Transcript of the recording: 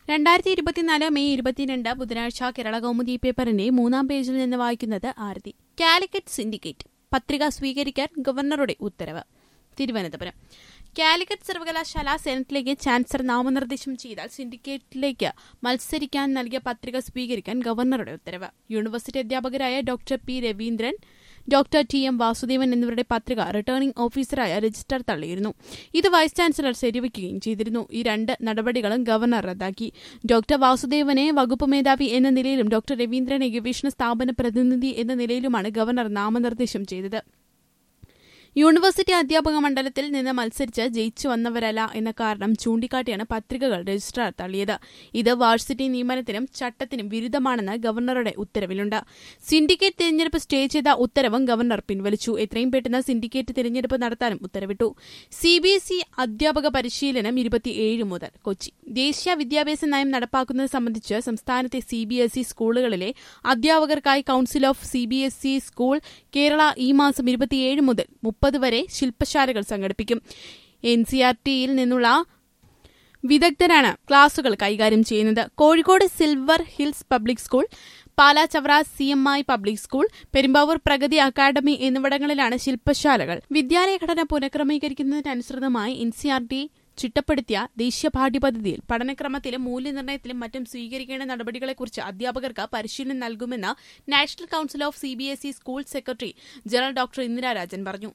രണ്ടായിരത്തി ഇരുപത്തിനാല് മെയ് ഇരുപത്തിരണ്ട് ബുധനാഴ്ച കേരള കൗമുദി പേപ്പറിന്റെ മൂന്നാം പേജിൽ നിന്ന് വായിക്കുന്നത് ആരതി കാലിക്കറ്റ് സിൻഡിക്കേറ്റ് പത്രിക സ്വീകരിക്കാൻ ഗവർണറുടെ ഉത്തരവ് തിരുവനന്തപുരം കാലിക്കറ്റ് സർവകലാശാല സെനറ്റിലേക്ക് ചാൻസലർ നാമനിർദ്ദേശം ചെയ്താൽ സിൻഡിക്കേറ്റിലേക്ക് മത്സരിക്കാൻ നൽകിയ പത്രിക സ്വീകരിക്കാൻ ഗവർണറുടെ ഉത്തരവ് യൂണിവേഴ്സിറ്റി അധ്യാപകരായ doctor P Raveendran doctor T M Vasudevan എന്നിവരുടെ പത്രിക റിട്ടേണിംഗ് ഓഫീസറായ രജിസ്ട്രാർ തള്ളിയിരുന്നു ഇത് വൈസ് ചാൻസലർ ശരിവയ്ക്കുകയും ചെയ്തിരുന്നു ഈ രണ്ട് നടപടികളും ഗവർണർ റദ്ദാക്കി ഡോക്ടർ വാസുദേവനെ വകുപ്പ് മേധാവി എന്ന നിലയിലും ഡോക്ടർ രവീന്ദ്രനെ ഗവേഷണ സ്ഥാപന പ്രതിനിധി എന്ന നിലയിലുമാണ് ഗവർണർ നാമനിർദ്ദേശം ചെയ്തത് യൂണിവേഴ്സിറ്റി അധ്യാപക മണ്ഡലത്തിൽ നിന്ന് മത്സരിച്ച് ജയിച്ചു വന്നവരല്ല എന്ന കാരണം ചൂണ്ടിക്കാട്ടിയാണ് പത്രികകൾ രജിസ്ട്രാർ തള്ളിയത് ഇത് വാഴ്സിറ്റി നിയമനത്തിനും ചട്ടത്തിനും വിരുദ്ധമാണെന്ന് ഗവർണറുടെ ഉത്തരവിലുണ്ട് സിൻഡിക്കേറ്റ് തിരഞ്ഞെടുപ്പ് സ്റ്റേ ചെയ്ത ഉത്തരവും ഗവർണർ പിൻവലിച്ചു എത്രയും പെട്ടെന്ന് സിൻഡിക്കേറ്റ് തിരഞ്ഞെടുപ്പ് നടത്താനും ഉത്തരവിട്ടു സി ബി എസ് ഇ അധ്യാപക പരിശീലനം ഇരുപത്തിയേഴ് മുതൽ കൊച്ചി ദേശീയ വിദ്യാഭ്യാസ നയം നടപ്പാക്കുന്നത് സംബന്ധിച്ച് സംസ്ഥാനത്തെ സി ബി എസ് ഇ സ്കൂളുകളിലെ അധ്യാപകർക്കായി council of C B S E school Kerala ഈ മാസം ഇരുപത്തിയേഴ് മുതൽ മുപ്പത് വരെ ശില്പശാലകൾ സംഘടിപ്പിക്കും എൻ സി ആർ ടിയിൽ നിന്നുള്ള വിദഗ്ധരാണ് ക്ലാസുകൾ കൈകാര്യം ചെയ്യുന്നത് Kozhikode silver hills public school Pala Chavara C M I public school Perumbavoor Pragathi academy എന്നിവിടങ്ങളിലാണ് ശില്പശാലകൾ വിദ്യാലയ ഘടന പുനഃക്രമീകരിക്കുന്നതിനനുസൃതമായി എൻ സി ആർ ടി ചിട്ടപ്പെടുത്തിയ ദേശീയ പാഠ്യപദ്ധതിയിൽ പഠനക്രമത്തിലും മൂല്യനിർണ്ണയത്തിലും മറ്റും സ്വീകരിക്കേണ്ട നടപടികളെക്കുറിച്ച് അധ്യാപകർക്ക് പരിശീലനം നൽകുമെന്ന് national council of C B S E school secretary general doctor Indira Rajan പറഞ്ഞു